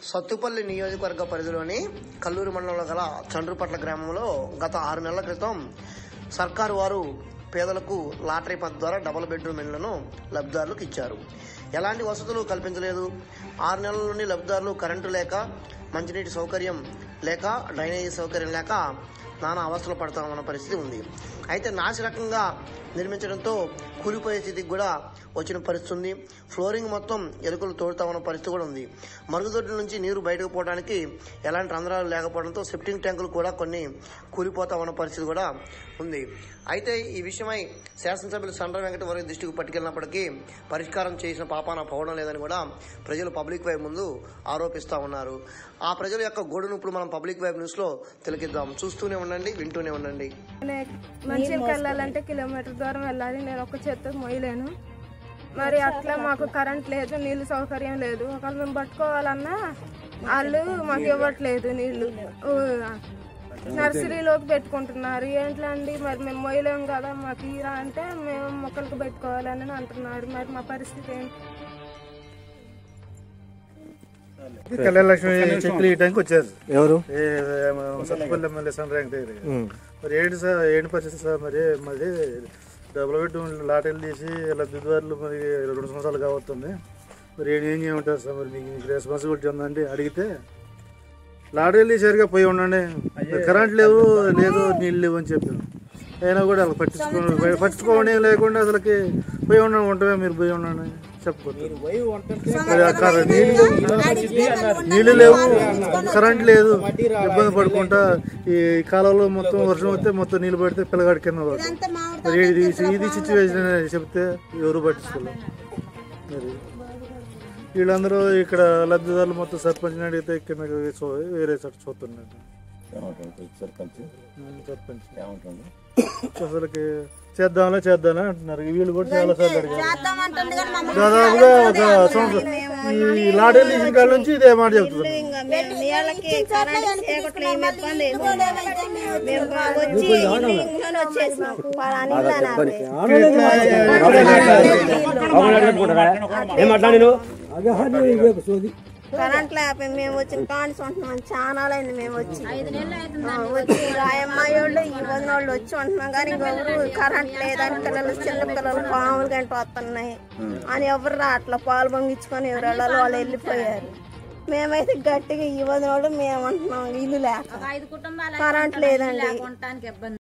సత్తుపల్లి నియోజకవర్గ పరిధిలోని కల్లూరు మండలంలో గల చండ్రుపట్ల గ్రామంలో గత ఆరు నెలల క్రితం సర్కారు వారు పేదలకు లాటరీ పద్ధతి ద్వారా డబుల్ బెడ్రూమ్ ఇళ్లను లబ్ధిదారులకు ఇచ్చారు ఎలాంటి వసతులు కల్పించలేదు ఆరు నెలల నుండి లబ్ధిదారులు కరెంటు లేక మంచినీటి సౌకర్యం లేక డ్రైనేజీ సౌకర్యం లేక నానా అవస్థలు పడతా ఉన్న పరిస్థితి ఉంది అయితే నాసి రకంగా నిర్మించడంతో కూలిపోయే స్థితికి కూడా వచ్చిన పరిస్థితి ఉంది ఫ్లోరింగ్ మొత్తం ఎలుకలు తోడుతా ఉన్న పరిస్థితి కూడా ఉంది మరుగుదొడ్ల నుంచి నీరు బయటకు పోవడానికి ఎలాంటి రంధ్రాలు లేకపోవడంతో సెప్టింగ్ ట్యాంకులు కూడా కొన్ని కూలిపోతా ఉన్న పరిస్థితి కూడా ఉంది అయితే ఈ విషయమై శాసనసభ్యులు సండ్ర వెంకటవరం దృష్టికి పట్టుకెళ్ళినప్పటికీ పరిష్కారం చేసిన పాపాన పోవడం లేదని కూడా ప్రజలు పబ్లిక్ వైపు ముందు ఆరోపిస్తూ ఉన్నారు ఆ ప్రజల యొక్క గోడును ఇప్పుడు మనం పబ్లిక్ వైపు న్యూస్ లో తిలకిద్దాం చూస్తూనే ఉండండి వింటూనే ఉండండి మంచికి వెళ్ళాలంటే కిలోమీటర్ దూరం వెళ్ళాలి నేను ఒక్క చేత్తో మోయలేను మరి అట్లా మాకు కరెంట్ లేదు నీళ్ళు సౌకర్యం లేదు ఒకవేళ మేము పట్టుకోవాలన్నా వాళ్ళు మాకు ఇవ్వట్లేదు నీళ్లు ఊ, నర్సరీలోకి పెట్టుకుంటున్నారు ఏంటండి మరి మేము మోయలేము కదా మాకు ఈరా అంటే మేము మొక్కలకు పెట్టుకోవాలని అంటున్నారు మరి మా పరిస్థితి ఏంటి కళ్యాణ లక్ష్మి చెక్కులు ఇవ్వడానికి వచ్చారు ఎవరు ఏ, మన సత్తుపల్లి ఎమ్మెల్యే సండ్రాంక్ దగ్గర మరి ఏంటి సార్ ఏంటి పరిస్థితి సార్ మరి మరి డబుల్ బెడ్రూమ్ లాటరీలు తీసి లబ్ధిదారులు మరి రెండు సంవత్సరాలు కావస్తుంది మరి ఏం ఏం చేయమంటారు సార్ మరి మీకు మీకు రెస్పాన్సిబిలిటీ ఉందండి అడిగితే లాటరీలు సరిగా పోయి ఉండండి కరెంట్ లేవు లేదు నీళ్ళు లేవు అని చెప్పాను అయినా కూడా అలా పట్టించుకో పట్టించుకోవడం లేకుండా అసలుకి పోయి ఉండండి ఉంటమే మీరు పోయి ఉండండి చెప్పకూడదు మరి అక్కడ నీళ్ళు నీళ్ళు లేవు కరెంట్ లేదు ఇబ్బంది పడుకుంటా ఈ కాలంలో మొత్తం వర్షం వస్తే మొత్తం నీళ్ళు పడితే పిల్లగాడి కింద పడతాం. మరి ఇది ఇది సిచ్యువేషన్ చెప్తే ఎవరు పట్టించుకోలేదు మరి వీళ్ళందరూ ఇక్కడ లబ్ధిదారులు మొత్తం సర్పంచ్ అడిగితే కింద చూ- వేరే చోట చూస్తున్నారు సర్పంచ్ ఉమ్, సర్పంచ్ ఏమంటుండు అసలుకి చేద్దాంలే చేద్దాంలే అంటున్నారు వీళ్ళు కూడా చాలా సార్లు అడిగారు దాదాపుగా ఒక సంవత్సరం ఈ లాడీలు తీసిన కాడ నుంచి ఇదే మాట చెప్తున్నారు ఇంకా మేము నీళ్ళకి కరెంట్ చీకట్లో ఏమి ఇబ్బంది ఏమి లేదు. మేము వచ్చి ఇంట్లోనే వచ్చేసినాం పలానా ఇల్లు అనాలి. ఏం మాట్లాడి కరెంట్ లేకపోయి మేము వచ్చిన కాని ఉంటున్నాం చాలా అయింది మేము వచ్చి ఆ, వచ్చి రాయమ్మాయి వాళ్ళు ఈ వదిన వాళ్ళు వచ్చి ఉంటున్నాం కానీ ఇంకెవరు కరెంట్ లేదని పిల్లలు చిన్న పిల్లలు పాములు గంట వస్తున్నాయి అని ఎవరు రావట్లా పాలు పొంగించుకొని ఎవరు వెళ్ళాలి వాళ్ళు వెళ్ళిపోయారు మేమైతే గట్టిగా ఈ వదిన వాళ్ళు మేము అంటున్నాం ఇల్లు లేక కరెంట్ లేదండి